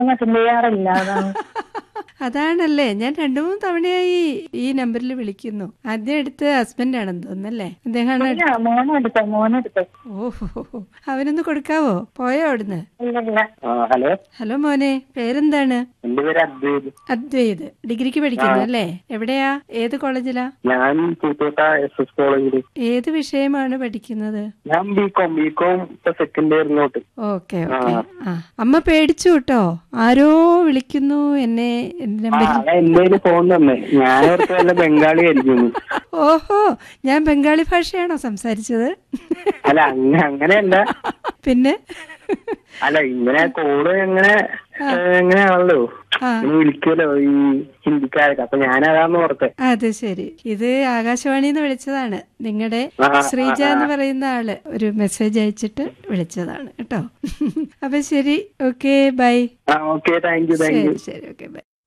attend ചെയ്യാറില്ല അതാണ് അതാണല്ലേ ഞാൻ രണ്ടു മൂന്ന് തവണയായി ഈ നമ്പറിൽ വിളിക്കുന്നു ആദ്യം എടുത്ത് ഹസ്ബൻഡ് ആണെന്ന് തോന്നുന്നല്ലേ അദ്ദേഹമാണ് ഇല്ല, മോനെടുത്തോ മോനെടുത്തോ ഓഹോ അവനൊന്ന് കൊടുക്കാവോ പോയോ അവിടുന്ന് ഇല്ല ഹലോ ഹലോ മോനെ പേരെന്താണ് എന്റെ പേര് അദ്വൈത് അദ്വൈത് ഡിഗ്രിക്ക് പഠിക്കുന്നു അല്ലേ എവിടെയാ ഏത് കോളേജിലാ ഞാൻ പൂത്തോട്ട എസ് എസ് കോളേജില് ഏത് വിഷയമാണ് പഠിക്കുന്നത് ഞാൻ ബി കോം ബി കോം ഇപ്പൊ സെക്കൻഡ് ഇയറിലോട്ട് ഓക്കെ ഓക്കെ ആ അമ്മ പേടിച്ചു കേട്ടോ ആരോ വിളിക്കുന്നു എന്നെ എന്റെ നമ്പറിൽ അതാ എന്റെ ഫോൺ തന്നെ ഞാൻ ഓർത്ത് വല്ല ബംഗാളി ആയിരിക്കുന്നു ഓഹോ ഞാൻ ബംഗാളി ഭാഷയാണോ സംസാരിച്ചത് അല്ല അങ്ങ അങ്ങനെയല്ല പിന്നെ അല്ല ഇങ്ങനെ കോള് എങ്ങനെ എങ്ങനെയാണല്ലോ ആ ഇങ്ങനെ വിളിക്കുമല്ലോ ഈ ഹിന്ദിക്കാരൊക്കെ അപ്പൊ ഞാൻ അതാന്ന് ഓർത്തെ അത് ശരി ഇത് ആകാശവാണിന്ന് വിളിച്ചതാണ് നിങ്ങളുടെ ആ, ആ, ശ്രീജ എന്ന് പറയുന്ന ആള് ഒരു മെസ്സേജ് അയച്ചിട്ട് വിളിച്ചതാണ് കേട്ടോ അപ്പൊ ശരി ഓക്കെ ബൈ ആ okay thank you thank you ശരി ശരി ഓക്കെ ബൈ